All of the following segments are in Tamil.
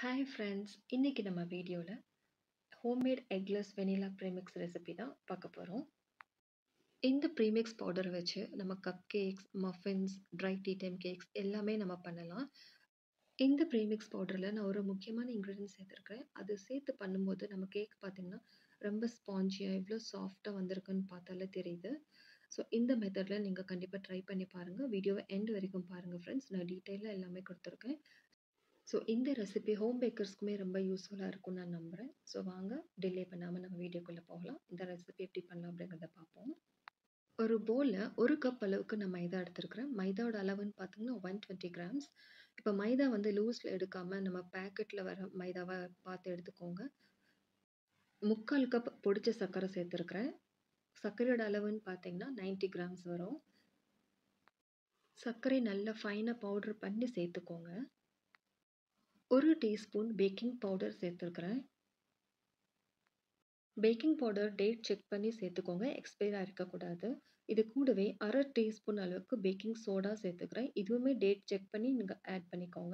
Hi friends! இன்னைக்கு நம்ம வீடியோல homemade eggless vanilla premix recipe தான் பார்க்க போறோம். இந்த ப்ரீமிக்ஸ் பவுடர வச்சு நம்ம cup cakes, muffins, dry tea time cakes எல்லாமே நம்ம பண்ணலாம். இந்த ப்ரீமிக்ஸ் பவுடர்ல நான் ஒரு முக்கியமான இன்கிரீடியன்ட் சேர்த்துருக்கிறேன். அது சேர்த்து பண்ணும்போது நம்ம கேக் பார்த்தீங்கன்னா, ரொம்ப ஸ்பாஞ்சியா எவ்வளோ சாஃப்ட்டா வந்திருக்குன்னு பார்த்தாலே தெரியுது. ஸோ இந்த மெத்தட்ல நீங்க கண்டிப்பா ட்ரை பண்ணி பாருங்க. வீடியோவ எண்ட் வரைக்கும் பாருங்க ஃப்ரெண்ட்ஸ். நான் டீட்டெயிலா எல்லாமே குடுத்துருக்கேன். ஸோ இந்த ரெசிபி ஹோம் பேக்கர்ஸ்க்குமே ரொம்ப யூஸ்ஃபுல்லா இருக்கும்னு நான் நம்புறேன். ஸோ வாங்க டிலே பண்ணாம நம்ம வீடியோக்குள்ள போகலாம். இந்த ரெசிபி எப்படி பண்ணலாம் அப்படிங்கிறத பார்ப்போம். ஒரு பவுல்ல 1 கப் அளவுக்கு நான் மைதா எடுத்திருக்கிறேன். மைதாவோட அளவுன்னு பார்த்தீங்கன்னா 120 கிராம்ஸ். இப்ப மைதா வந்து லூஸ்ல எடுக்காம நம்ம பாக்கெட்ல வர மைதாவா பார்த்து எடுத்துக்கோங்க. 3/4 கப் பொடிச்ச சர்க்கரை சேர்த்திருக்கிறேன். சர்க்கரையோட அளவுன்னு பார்த்தீங்கன்னா 90 கிராம்ஸ் வரும். சர்க்கரை நல்லா ஃபைனா பவுடர் பண்ணி சேர்த்துக்கோங்க. 1 டீஸ்பூன் பேக்கிங் பவுடர் சேர்த்திருக்கிறேன். பேக்கிங் பவுடர் டேட் செக் பண்ணி சேர்த்துக்கோங்க. எக்ஸ்பயர் ஆயிருக்கக்கூடாது. இது கூடவே 1/2 டீஸ்பூன் அளவுக்கு பேக்கிங் சோடா சேர்த்துக்கிறேன். இதுவுமே டேட் செக் பண்ணி நீங்க ஆட் பண்ணிக்கோங்க.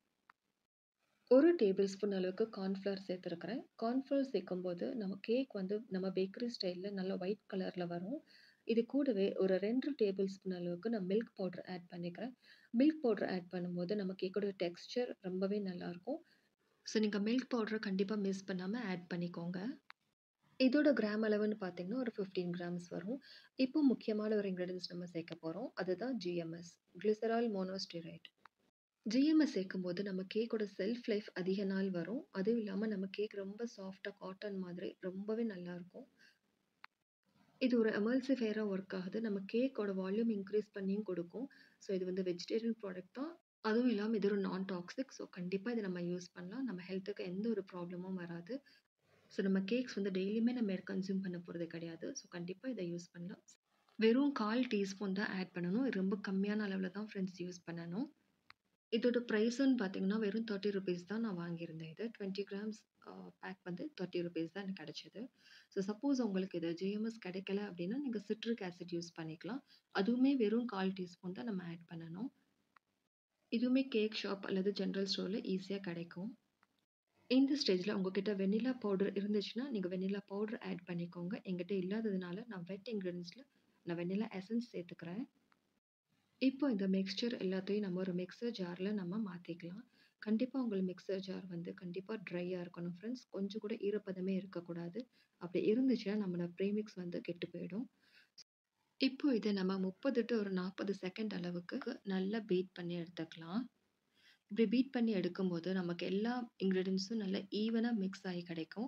1 டேபிள் ஸ்பூன் அளவுக்கு கார்ன்ஃப்ளவர் சேர்த்திருக்கிறேன். கார்ன்ஃப்ளவர் சேர்க்கும்போது நம்ம கேக் வந்து நம்ம பேக்கரி ஸ்டைல்ல நல்லா ஒயிட் கலர்ல வரும். இது கூடவே ஒரு 2 டேபிள் ஸ்பூன் அளவுக்கு நான் மில்க் பவுடர் ஆட் பண்ணிக்கிறேன். மில்க் பவுடர் ஆட் பண்ணும்போது நம்ம கேக்கோட டெக்ஸ்சர் ரொம்பவே நல்லாருக்கும். ஸோ நீங்க மில்க் பவுடர கண்டிப்பா மிஸ் பண்ணாம ஆட் பண்ணிக்கோங்க. இதோட கிராம் அளவுன்னு பார்த்தீங்கன்னா, ஒரு 15 கிராம்ஸ் வரும். இப்போ முக்கியமான ஒரு இன்கிரீடியன்ட்ஸ் நம்ம சேர்க்க போறோம். அதுதான் ஜிஎம்எஸ் கிளிசரால் மோனோஸ்டீரைட். ஜிஎம்எஸ் சேர்க்கும்போது நம்ம கேக்கோட செல்ஃப் லைஃப் அதிக நாள் வரும். அதுவும் இல்லாம நம்ம கேக் ரொம்ப சாஃப்ட்டா காட்டன் மாதிரி ரொம்பவே நல்லாருக்கும். இது ஒரு எமல்சிஃபையரா ஒர்க் ஆகுது. நம்ம கேக்கோட வால்யூம் இன்கிரீஸ் பண்ணியும் கொடுக்கும். ஸோ இது வந்து வெஜிடேரியன் ப்ராடக்ட் தான். அதுவும் இல்லாம இது ஒரு நான் டாக்ஸிக். ஸோ கண்டிப்பா இத நம்ம யூஸ் பண்ணலாம். நம்ம ஹெல்த்துக்கு எந்த ஒரு ப்ராப்ளமும் வராது. ஸோ நம்ம கேக்ஸ் வந்து டெய்லியுமே நம்ம கன்சியூம் பண்ண போறது கிடையாது. ஸோ கண்டிப்பா இத யூஸ் பண்ணலாம். வெறும் 1/4 டீஸ்பூன் தான் ஆட் பண்ணணும். இது ரொம்ப கம்மியான அளவுல தான் ஃப்ரெண்ட்ஸ் யூஸ் பண்ணணும். இதோட பிரைஸ்ன்னு பார்த்தீங்கன்னா, வெறும் 30 ரூபீஸ் தான் நான் வாங்கியிருந்தேன் இது. 20 கிராம்ஸ் அ பேக் வந்து 30 ரூபீஸ் தான் எனக்கு கிடைச்சது. ஸோ சப்போஸ் உங்களுக்கு இது ஜிஎம்எஸ் கிடைக்கல அப்படின்னா, நீங்க சிட்ரிக் ஆசிட் யூஸ் பண்ணிக்கலாம். அதுவுமே வெறும் 1/4 டீஸ்பூன் தான் நம்ம ஆட் பண்ணணும். இதுவுமே கேக் ஷாப் அல்லது ஜெனரல் ஸ்டோர்ல ஈஸியா கிடைக்கும். இந்த ஸ்டேஜ்ல உங்ககிட்ட வெனிலா பவுடர் இருந்துச்சுன்னா, நீங்க வெனிலா பவுடர் ஆட் பண்ணிக்கோங்க. என்கிட்ட இல்லாததுனால நான் வெட் இன்கிரீடியன்ட்ஸ்ல நான் வெனிலா எசன்ஸ் சேர்த்துக்கிறேன். இப்போ இந்த மிக்ஸ்சர் எல்லாத்தையும் நம்ம ஒரு மிக்ஸர் ஜார்ல நம்ம மாத்திக்கலாம். கண்டிப்பா உங்கள் மிக்ஸர் ஜார் வந்து கண்டிப்பா ட்ரையா இருக்கணும் ஃப்ரெண்ட்ஸ். கொஞ்சம் கூட ஈரப்பதமே இருக்கக்கூடாது. அப்படி இருந்துச்சுன்னா நம்மளோட ப்ரீமிக்ஸ் வந்து கெட்டு போயிடும். இப்போ இத நம்ம 30 டூ ஒரு 40 செகண்ட் அளவுக்கு நல்லா பீட் பண்ணி எடுத்துக்கலாம். இப்படி பீட் பண்ணி எடுக்கும்போது நமக்கு எல்லா இன்கிரீடியன்ட்ஸும் நல்லா ஈவனா மிக்ஸ் ஆகி கிடைக்கும்.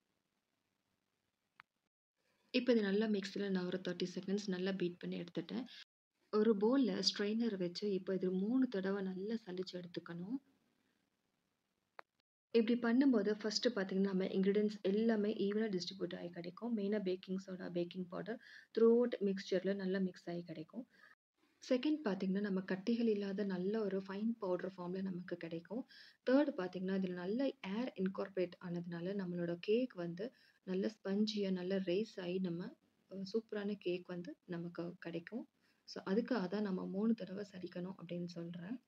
இப்ப இது நல்லா மிக்ஸில நான் ஒரு 30 செகண்ட்ஸ் நல்லா பீட் பண்ணி எடுத்துட்டேன். ஒரு பவுல்ல ஸ்ட்ரெய்னர் வச்சு இப்போ இது 3 தடவ நல்லா சலிச்சு எடுத்துக்கணும். இப்படி பண்ணும்போது ஃபர்ஸ்ட்டு பார்த்தீங்கன்னா, நம்ம இன்கிரீடியன்ட்ஸ் எல்லாமே ஈவனா டிஸ்ட்ரிபியூட் ஆகி கிடைக்கும். மெயினா baking soda, baking powder throughout மிக்ஸ்சர்ல நல்லா மிக்ஸ் ஆகி கிடைக்கும். செகண்ட் பார்த்தீங்கன்னா, நம்ம கட்டிகள் இல்லாத நல்ல ஒரு ஃபைன் பவுடர் ஃபார்ம்ல நமக்கு கிடைக்கும். தேர்ட் பார்த்தீங்கன்னா, இதில நல்ல ஏர் இன்கார்ப்பரேட் ஆனதுனால நம்மளோட கேக் வந்து நல்ல ஸ்பஞ்சியா நல்லா ரைஸ் ஆகி நம்ம அ சூப்பரான கேக் வந்து நமக்கு கிடைக்கும். ஸோ அதுக்காக தான் நம்ம 3 தடவ சலிக்கணும் அப்படின்னு சொல்றேன்.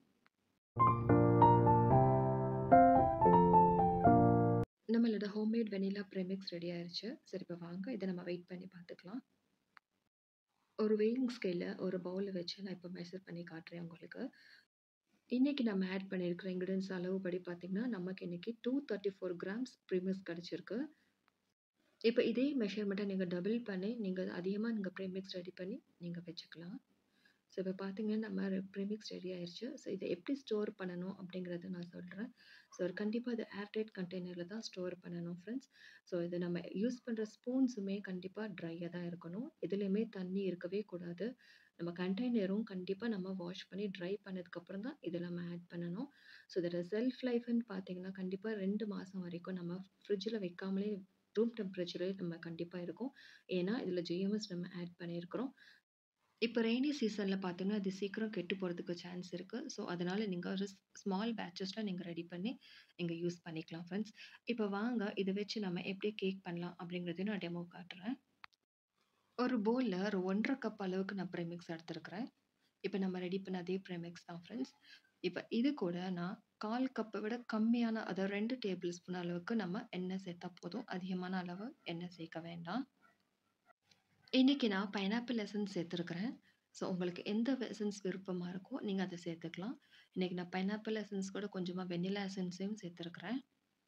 நம்மளோட ஹோம்மேட் வெனிலா ப்ரீமிக்ஸ் ரெடி ஆயிருச்சு. சரி இப்ப வாங்க இத நம்ம வெயிட் பண்ணி பார்த்துக்கலாம். ஒரு வெயிங் ஸ்கேல்ல ஒரு பவுல்ல வச்சு நான் இப்ப மெஷர் பண்ணி காட்டுறேன் உங்களுக்கு. இன்னைக்கு நம்ம ஆட் பண்ணியிருக்கிற இன்கிரீடியன்ட்ஸ் அளவுப்படி பார்த்தீங்கன்னா, நமக்கு இன்னைக்கு 234 கிராம்ஸ் ப்ரீமிக்ஸ் கிடைச்சிருக்கு. இப்ப இதே மெஷர்மெண்ட்ட நீங்க டபுள் பண்ணி நீங்க அதிகமா நீங்க ப்ரீமிக்ஸ் ரெடி பண்ணி நீங்க வச்சுக்கலாம். ஸோ இப்ப பார்த்தீங்கன்னா, நம்ம ப்ரீமிக்ஸ் ரெடி ஆயிருச்சு. ஸோ இத எப்படி ஸ்டோர் பண்ணணும் அப்படிங்கிறத நான் சொல்றேன். ஸோ கண்டிப்பா இத ஏர் டைட் கண்டெய்னர்ல தான் ஸ்டோர் பண்ணணும் ஃப்ரெண்ட்ஸ். ஸோ இது நம்ம யூஸ் பண்ற ஸ்பூன்ஸுமே கண்டிப்பா ட்ரையா தான் இருக்கணும். எதுலயுமே தண்ணி இருக்கவே கூடாது. நம்ம கண்டெய்னரும் கண்டிப்பா நம்ம வாஷ் பண்ணி ட்ரை பண்ணதுக்கப்புறம் தான் இத நம்ம ஆட் பண்ணணும். ஸோ இதோட செல்ஃப் லைஃப்ன்னு பார்த்தீங்கன்னா, கண்டிப்பா 2 மாசம் வரைக்கும் நம்ம ஃப்ரிட்ஜ்ல வைக்காமலே ரூம் டெம்பரேச்சர்லயே நம்ம கண்டிப்பா இருக்கும். ஏன்னா, இதில ஜிஎம்எஸ் நம்ம ஆட் பண்ணியிருக்கிறோம். இப்ப ரெய்னி சீசன்ல பார்த்தீங்கன்னா, இது சீக்கிரம் கெட்டு போறதுக்கு சான்ஸ் இருக்கு. ஸோ அதனால நீங்க ஒரு ஸ் ஸ்மால் பேட்சஸ்ல நீங்க ரெடி பண்ணி நீங்க யூஸ் பண்ணிக்கலாம் ஃப்ரெண்ட்ஸ். இப்ப வாங்க இத வச்சு நம்ம எப்படி கேக் பண்ணலாம் அப்படிங்கிறதையும் நான் டெமோ காட்டுறேன். ஒரு பவுல்ல ஒரு 1 1/2 கப் அளவுக்கு நான் ப்ரீமிக்ஸ் எடுத்திருக்கிறேன். இப்ப நம்ம ரெடி பண்ண அதே ப்ரீமிக்ஸ் தான் ஃப்ரெண்ட்ஸ். இப்ப இது கூட நான் 1/4 கப்ப விட கம்மியான அதாவது 2 டேபிள் ஸ்பூன் அளவுக்கு நம்ம எண்ணெய் சேர்த்தா போதும். அதிகமான அளவு எண்ணெய் சேர்க்க வேண்டாம். இன்னைக்கு நான் பைனாப்பிள் எசன்ஸ் சேர்த்துருக்கிறேன். ஸோ உங்களுக்கு எந்த எசன்ஸ் விருப்பமா இருக்கோ, நீங்க அத சேர்த்துக்கலாம். இன்னைக்கு நான் பைனாப்பிள் எசன்ஸ் கூட கொஞ்சமா வெண்ணிலா எசன்ஸையும் சேர்த்துருக்கிறேன்.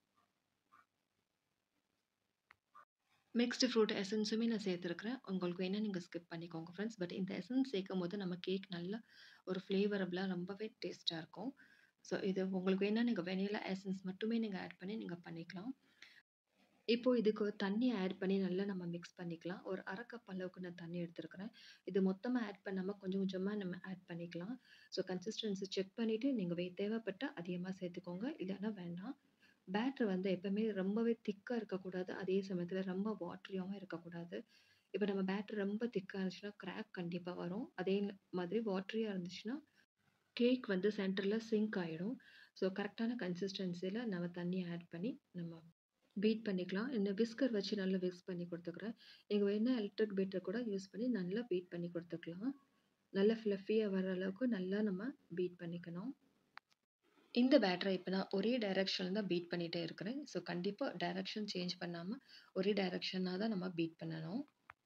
மிக்ஸ்டு ஃப்ரூட் எசன்ஸுமே நான் சேர்த்துருக்கிறேன். உங்களுக்கு வேணா நீங்க ஸ்கிப் பண்ணிக்கோங்க ஃப்ரெண்ட்ஸ். பட் இந்த எசன்ஸ் சேர்க்கும்போது நம்ம கேக் நல்லா ஒரு ஃப்ளேவரபிளா ரொம்பவே டேஸ்ட்டா இருக்கும். ஸோ இது உங்களுக்கு வேணா நீங்க வெண்ணிலா எசன்ஸ் மட்டுமே நீங்க ஆட் பண்ணி நீங்க பண்ணிக்கலாம். இப்போ இதுக்கு தண்ணி ஆட் பண்ணி நல்லா நம்ம மிக்ஸ் பண்ணிக்கலாம். ஒரு 1/2 கப் அளவுக்கு நான் தண்ணி எடுத்துருக்கிறேன். இது மொத்தமா ஆட் பண்ணாம கொஞ்சம் கொஞ்சமா நம்ம ஆட் பண்ணிக்கலாம். ஸோ கன்சிஸ்டன்சி செக் பண்ணிட்டு நீங்க வே தேவைப்பட்டா அதிகமா சேர்த்துக்கோங்க. இல்லன்னா வேண்டாம். பேட்டர் வந்து எப்பவுமே ரொம்பவே திக்கா இருக்கக்கூடாது. அதே சமயத்துல ரொம்ப வாட்டரியாவும் இருக்கக்கூடாது. இப்ப நம்ம பேட்டர் ரொம்ப திக்கா இருந்துச்சுன்னா, கிராக் கண்டிப்பா வரும். அதே மாதிரி வாட்டரியா இருந்துச்சுன்னா, கேக் வந்து சென்டர்ல சிங்க் ஆயிடும். ஸோ கரெக்ட்டான கன்சிஸ்டன்சில நம்ம தண்ணி ஆட் பண்ணி நம்ம பீட் பண்ணிக்கலாம். இந்த விஸ்கர் வச்சு நல்லா விஸ்க் பண்ணி குடுத்துக்கிறேன். நீங்க வேணா எலக்ட்ரிக் பீட்டர் கூட யூஸ் பண்ணி நல்லா பீட் பண்ணி குடுத்துக்கலாம். நல்லா ஃப்ளஃபியா வர அளவுக்கு நல்லா நம்ம பீட் பண்ணிக்கணும். இந்த பேட்டர இப்ப நான் ஒரே டைரக்ஷன்ல தான் பீட் பண்ணிட்டே இருக்கிறேன். ஸோ கண்டிப்பா டைரக்ஷன் சேஞ்ச் பண்ணாம ஒரே டைரக்ஷனா தான் நம்ம பீட் பண்ணணும்.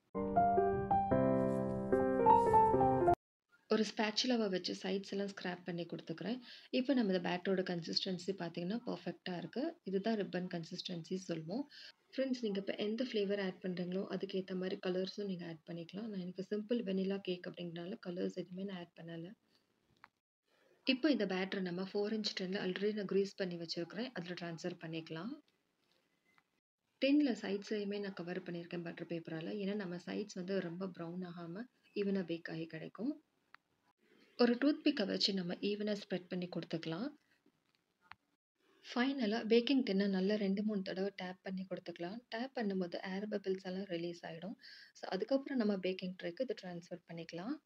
ஒரு ஸ்பேச்சுலாவ வச்சு சைட்ஸ் எல்லாம் ஸ்க்ராப் பண்ணி குடுத்துக்கிறேன். இப்ப நம்ம இந்த பேட்டரோட கன்சிஸ்டன்சி பார்த்தீங்கன்னா, பெர்ஃபெக்ட்டா இருக்கு. இதுதான் ரிப்பன் கன்சிஸ்டன்சி சொல்வோம். ஃப்ரெண்ட்ஸ் நீங்க இப்ப எந்த ஃப்ளேவர் ஆட் பண்றீங்களோ, அதுக்கு ஏத்த மாரி கலர்ஸும் நீங்க ஆட் பண்ணிக்கலாம். நான் எனக்கு சிம்பிள் வெண்ணிலா கேக் அப்படிங்கிறனால கலர்ஸ் எதுவுமே நான் ஆட் பண்ணல. இப்போ இந்த பேட்டர நம்ம 4 இன்ச் டின்ல ஆல்ரெடி நான் கிரீஸ் பண்ணி வச்சிருக்கிறேன். அதுல ட்ரான்ஸ்ஃபர் பண்ணிக்கலாம். டின்ல சைட்ஸையுமே நான் கவர் பண்ணியிருக்கேன் பட்டர் பேப்பரால. ஏன்னா நம்ம சைட்ஸ் வந்து ரொம்ப ப்ரவுன் ஆகாம ஈவனா பேக் ஆகி கிடைக்கும். ஒரு டூத் பிக்க வச்சு நம்ம ஈவனா ஸ்ப்ரெட் பண்ணி குடுத்துக்கலாம். ஃபைனலா பேக்கிங் டின்ன நல்லா 2, 3 தடவ டேப் பண்ணி குடுத்துக்கலாம். டேப் பண்ணும்போது ஏர் பபிள்ஸ் எல்லாம் ரிலீஸ் ஆயிடும். ஸோ அதுக்கப்புறம் நம்ம பேக்கிங் ட்ரேக்கு இத ட்ரான்ஸ்ஃபர் பண்ணிக்கலாம்.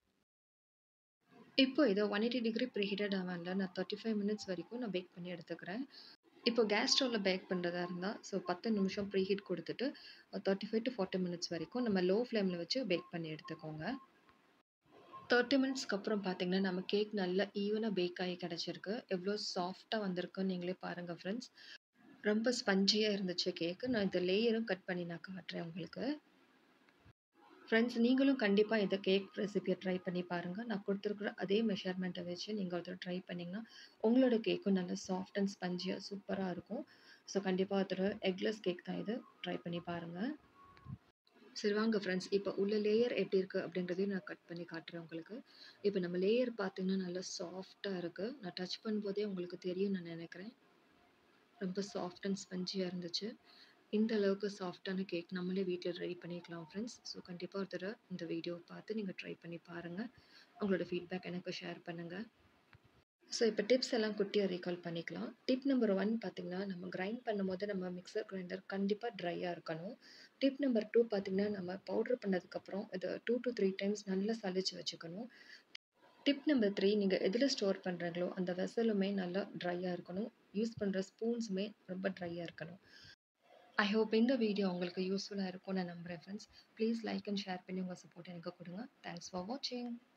இப்போ இத 180 டிகிரி ப்ரீஹீட்டட் அவன்ல நான் 35 மினிட்ஸ் வரைக்கும் நான் பேக் பண்ணி எடுத்துக்கிறேன். இப்போ கேஸ் ஸ்டவ்ல பேக் பண்றதா இருந்தா, ஸோ 10 நிமிஷம் ப்ரீஹீட் குடுத்துட்டு 35 டூ 40 மினிட்ஸ் வரைக்கும் நம்ம லோ ஃப்ளேம்ல வச்சு பேக் பண்ணி எடுத்துக்கோங்க. 30 மினிட்ஸ்க்கு அப்புறம் பார்த்தீங்கன்னா, நம்ம கேக் நல்லா ஈவனா பேக் ஆகி கிடைச்சிருக்கு. எவ்ளோ சாஃப்ட்டா வந்திருக்குன்னு நீங்களே பாருங்க ஃப்ரெண்ட்ஸ். ரொம்ப ஸ்பஞ்சியா இருந்துச்சு கேக்கு. நான் இந்த லேயரும் கட் பண்ணி நான் காட்டுறேன் உங்களுக்கு. ஃப்ரெண்ட்ஸ் நீங்களும் கண்டிப்பா இந்த கேக் ரெசிபிய ட்ரை பண்ணி பாருங்க. நான் குடுத்துருக்கிற அதே மெஷர்மெண்ட்ட வச்சு நீங்க ஒரு தடவ ட்ரை பண்ணீங்கன்னா, உங்களோட கேக்கும் நல்லா சாஃப்ட் அண்ட் ஸ்பஞ்சியா சூப்பரா இருக்கும். ஸோ கண்டிப்பா ஒரு தடவ எக்லெஸ் கேக் தான் இது. ட்ரை பண்ணி பாருங்க. சரி வாங்க ஃப்ரெண்ட்ஸ். இப்ப உள்ள லேயர் எப்படி இருக்கு அப்படின்றதையும் நான் கட் பண்ணி காட்டுறேன் உங்களுக்கு. இப்ப நம்ம லேயர் பார்த்தீங்கன்னா, நல்லா சாஃப்ட்டா இருக்கு. நான் டச் பண்ணும்போதே உங்களுக்கு தெரியும்னு நான் நெனைக்கிறேன். ரொம்ப சாஃப்ட் அண்ட் ஸ்பஞ்சியா இருந்துச்சு. இந்த அளவுக்கு சாஃப்ட்டான கேக் நம்மளே வீட்ல ரெடி பண்ணிக்கலாம் ஃப்ரெண்ட்ஸ். ஸோ கண்டிப்பா ஒரு தடவ இந்த வீடியோவ பார்த்து நீங்க ட்ரை பண்ணி பாருங்க. உங்களோட ஃபீட்பேக் எனக்கு ஷேர் பண்ணுங்க. ஸோ இப்ப டிப்ஸ் எல்லாம் குட்டியா ரீகால் பண்ணிக்கலாம். டிப் நம்பர் 1 பார்த்தீங்கன்னா, நம்ம கிரைண்ட் பண்ணும்போது நம்ம மிக்ஸர் கிரைண்டர் கண்டிப்பா ட்ரையா இருக்கணும். டிப் நம்பர் 2 பார்த்தீங்கன்னா, நம்ம பவுடர் பண்ணதுக்கப்புறம் இத 2 டூ 3 டைம்ஸ் நல்லா சலிச்சு வச்சுக்கணும். டிப் நம்பர் 3 நீங்க எதுல ஸ்டோர் பண்றீங்களோ, அந்த வெசலுமே நல்லா ட்ரையா இருக்கணும். யூஸ் பண்ற ஸ்பூன்ஸுமே ரொம்ப ட்ரையா இருக்கணும். ஐ ஹோப் இந்த வீடியோ உங்களுக்கு யூஸ்ஃபுல்லா இருக்கும்னு நான் நம்புறேன் friends. Please like and share பண்ணி உங்க சப்போர்ட் எனக்கு குடுங்க. தேங்க்ஸ் ஃபார் வாட்சிங்.